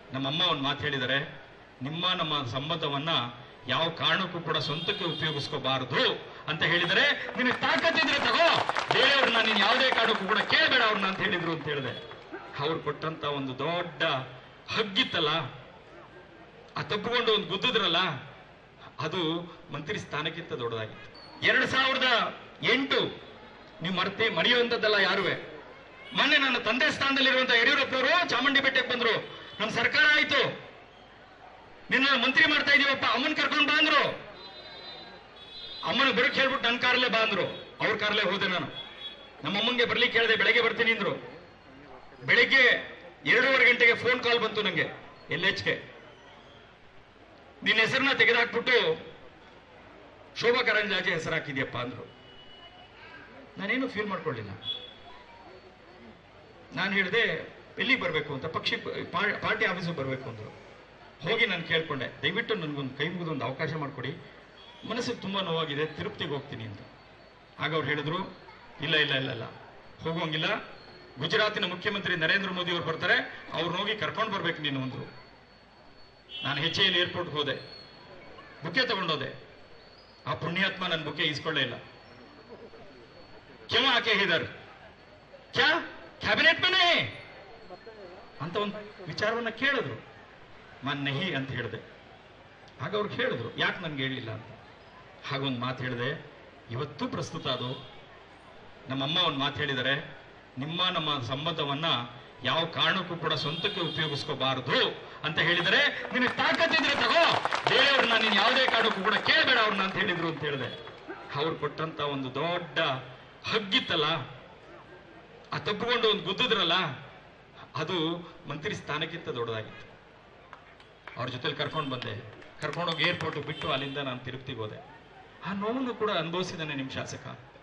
ನಮ್ಮಮ್ಮ ಒಂದು ಮಾತು ಹೇಳಿದ್ದಾರೆ ನಿಮ್ಮ ನಮ್ಮ ಸಂಬಂಧವನ್ನ ಯಾವ ಕಾರಣಕ್ಕೂ ಕೂಡ ಸ್ವಂತಕ್ಕೆ ಉಪಯೋಗಿಸ್ಕೋಬಾರದು ಅಂತ ಹೇಳಿದರೆ ನಿನಗೆ ತಾಕತ್ತಿದ್ರೆ ತಗೋ ಬೇರೆಯವ್ರನ್ನ ನೀನು ಯಾವುದೇ ಕಾರಣಕ್ಕೂ ಕೂಡ ಕೇಳಬೇಡ ಅವ್ರನ್ನ ಅಂತ ಹೇಳಿದ್ರು ಅಂತ ಹೇಳಿದೆ ಅವ್ರು ಕೊಟ್ಟಂತ ಒಂದು ದೊಡ್ಡ ಹಗ್ಗಿತ್ತಲ್ಲ ಆ ತಪ್ಪಿಕೊಂಡು ಒಂದು ಗುದ್ದಿದ್ರಲ್ಲ ಅದು ಮಂತ್ರಿ ಸ್ಥಾನಕ್ಕಿಂತ ದೊಡ್ಡದಾಗಿತ್ತು ಎರಡ್ ಸಾವಿರದ ಎಂಟು ನೀವು ಮರ್ತಿ ಮರೆಯುವಂಥದ್ದಲ್ಲ ಯಾರುವೆ ಮೊನ್ನೆ ನನ್ನ ತಂದೆ ಸ್ಥಾನದಲ್ಲಿರುವಂತಹ ಯಡಿಯೂರಪ್ಪನವರು ಚಾಮುಂಡಿ ಬೆಟ್ಟಕ್ಕೆ ಬಂದ್ರು ನಮ್ಮ ಸರ್ಕಾರ ಆಯ್ತು ನಿನ್ನ ಮಂತ್ರಿ ಮಾಡ್ತಾ ಇದೀವಪ್ಪ ಅಮ್ಮನ್ ಕರ್ಕೊಂಡು ಬಂದ್ರು ಅಮ್ಮನ ಬರೋಕ್ ಹೇಳ್ಬಿಟ್ಟು ನನ್ನ ಕಾರಲ್ಲೇ ಬಂದ್ರು ಅವ್ರ ಕಾರಲ್ಲೇ ಹೋದೆ ನಾನು ನಮ್ಮ ಅಮ್ಮಂಗೆ ಬರ್ಲಿಕ್ಕೆ ಹೇಳಿದೆ ಬೆಳಗ್ಗೆ ಬರ್ತೀನಿ ಅಂದ್ರು ಬೆಳಿಗ್ಗೆ ಎರಡೂವರೆ ಗಂಟೆಗೆ ಫೋನ್ ಕಾಲ್ ಬಂತು ನಂಗೆ ಎಲ್ ಎಚ್ ಕೆ ನಿನ್ನ ಹೆಸರನ್ನ ತೆಗೆದಾಕ್ಬಿಟ್ಟು ಶೋಭಾ ಕರಂದ್ಲಾಜೆ ಹೆಸರು ಹಾಕಿದ್ಯಪ್ಪ ಅಂದ್ರು ನಾನೇನು ಫೀಲ್ ಮಾಡ್ಕೊಳ್ಳಿಲ್ಲ ನಾನು ಹೇಳಿದೆ ಎಲ್ಲಿಗೆ ಬರಬೇಕು ಅಂತ ಪಕ್ಷಿ ಪಾರ್ಟಿ ಆಫೀಸಿಗೆ ಬರಬೇಕು ಅಂದ್ರು ಹೋಗಿ ನಾನು ಕೇಳ್ಕೊಂಡೆ ದಯವಿಟ್ಟು ನನಗೊಂದು ಕೈ ಮುಗಿದು ಒಂದು ಅವಕಾಶ ಮಾಡಿಕೊಡಿ ಮನಸ್ಸಿಗೆ ತುಂಬಾ ನೋವಾಗಿದೆ ತಿರುಪತಿಗೆ ಹೋಗ್ತೀನಿ ಅಂತ ಆಗ ಅವ್ರು ಹೇಳಿದ್ರು ಇಲ್ಲ ಇಲ್ಲ ಇಲ್ಲ ಇಲ್ಲ ಹೋಗೋಂಗಿಲ್ಲ ಗುಜರಾತಿನ ಮುಖ್ಯಮಂತ್ರಿ ನರೇಂದ್ರ ಮೋದಿ ಅವರು ಬರ್ತಾರೆ ಅವ್ರನ್ನ ಹೋಗಿ ಕರ್ಕೊಂಡು ಬರ್ಬೇಕು ನೀನು ಅಂದ್ರು ನಾನು ಹೆಚ್ ಎಲ್ ಏರ್ಪೋರ್ಟ್ಗೆ ಹೋದೆ ಬುಕ್ಕೆ ತಗೊಂಡೋದೆ ಆ ಪುಣ್ಯಾತ್ಮ ನನ್ನ ಬುಕ್ಕೆ ಇಸ್ಕೊಳ್ಳೇ ಇಲ್ಲ ಕ್ಯೂ ಆಕೆ ಇದಾರೆ ಕ್ಯಾ ಕ್ಯಾಬಿನೆಟ್ ಮನೆ ಅಂತ ಒಂದು ವಿಚಾರವನ್ನ ಕೇಳಿದ್ರು ಮನ್ ನಹಿ ಅಂತ ಹೇಳಿದೆ ಆಗ ಅವ್ರು ಹೇಳಿದ್ರು ಯಾಕೆ ನನ್ಗೆ ಹೇಳಿಲ್ಲ ಅಂತ ಹಾಗೊಂದು ಮಾತು ಹೇಳಿದೆ ಇವತ್ತು ಪ್ರಸ್ತುತ ಅದು ನಮ್ಮಮ್ಮ ಒಂದು ಮಾತು ಹೇಳಿದ್ದಾರೆ ನಿಮ್ಮ ನಮ್ಮ ಸಂಬಂಧವನ್ನ ಯಾವ ಕಾರಣಕ್ಕೂ ಕೂಡ ಸ್ವಂತಕ್ಕೆ ಉಪಯೋಗಿಸ್ಕೋಬಾರದು ಅಂತ ಹೇಳಿದರೆ ನಿನಗೆ ತಾಕತ್ತಿದ್ರೆ ತಗೋ ಬೇರೆಯವ್ರನ್ನ ನೀನು ಯಾವುದೇ ಕಾರಣಕ್ಕೂ ಕೂಡ ಕೇಳಬೇಡ ಅವ್ರನ್ನ ಅಂತ ಹೇಳಿದ್ರು ಅಂತ ಹೇಳಿದೆ ಅವ್ರು ಕೊಟ್ಟಂತ ಒಂದು ದೊಡ್ಡ ಹಗ್ಗಿತ್ತಲ್ಲ ಆ ತಪ್ಪಿಕೊಂಡು ಒಂದು ಗುದ್ದಿದ್ರಲ್ಲ ಅದು ಮಂತ್ರಿ ಸ್ಥಾನಕ್ಕಿಂತ ದೊಡ್ಡದಾಗಿತ್ತು ಅವ್ರ ಜೊತೆಲಿ ಕರ್ಕೊಂಡು ಬಂದೆ ಕರ್ಕೊಂಡೋಗಿ ಏರ್ಪೋರ್ಟ್ ಬಿಟ್ಟು ಅಲ್ಲಿಂದ ನಾನು ತಿರುಪ್ತಿಗೆ ಹೋದೆ ಆ ನೋವನ್ನು ಕೂಡ ಅನುಭವಿಸಿದ್ದಾನೆ ನಿಮ್ಮ ಶಾಸಕ